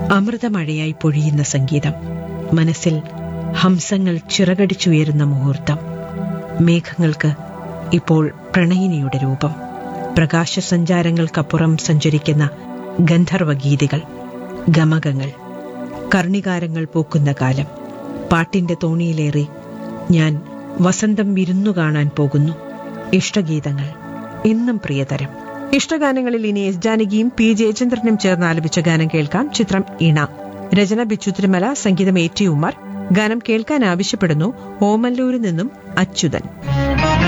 അമൃതമഴയായി പൊഴിയുന്ന സംഗീതം മനസ്സിൽ ഹംസങ്ങൾ ചിറകടിച്ചുയരുന്ന മുഹൂർത്തം മേഘങ്ങൾക്ക് ഇപ്പോൾ പ്രണയിനിയുടെ രൂപം പ്രകാശസഞ്ചാരങ്ങൾക്കപ്പുറം സഞ്ചരിക്കുന്ന ഗന്ധർവഗീതികൾ ഗമകങ്ങൾ കർണികാരങ്ങൾ പൂക്കുന്ന കാലം പാട്ടിന്റെ തോണിയിലേറി ഞാൻ വസന്തം വിരുന്നു കാണാൻ പോകുന്നു ഇഷ്ടഗീതങ്ങൾ എന്നും പ്രിയതരം ഇഷ്ടഗാനങ്ങളിൽ ഇനി എസ് ജാനകിയും പി ജയചന്ദ്രനും ചേർന്ന് ആലപിച്ച ഗാനം കേൾക്കാം ചിത്രം ഇണ രചന ബിച്ചു തിരുമല സംഗീതം എ ടി ഉമ്മർ ഗാനം കേൾക്കാൻ ആവശ്യപ്പെടുന്നു ഓമല്ലൂരിൽ നിന്നും അച്യുതൻ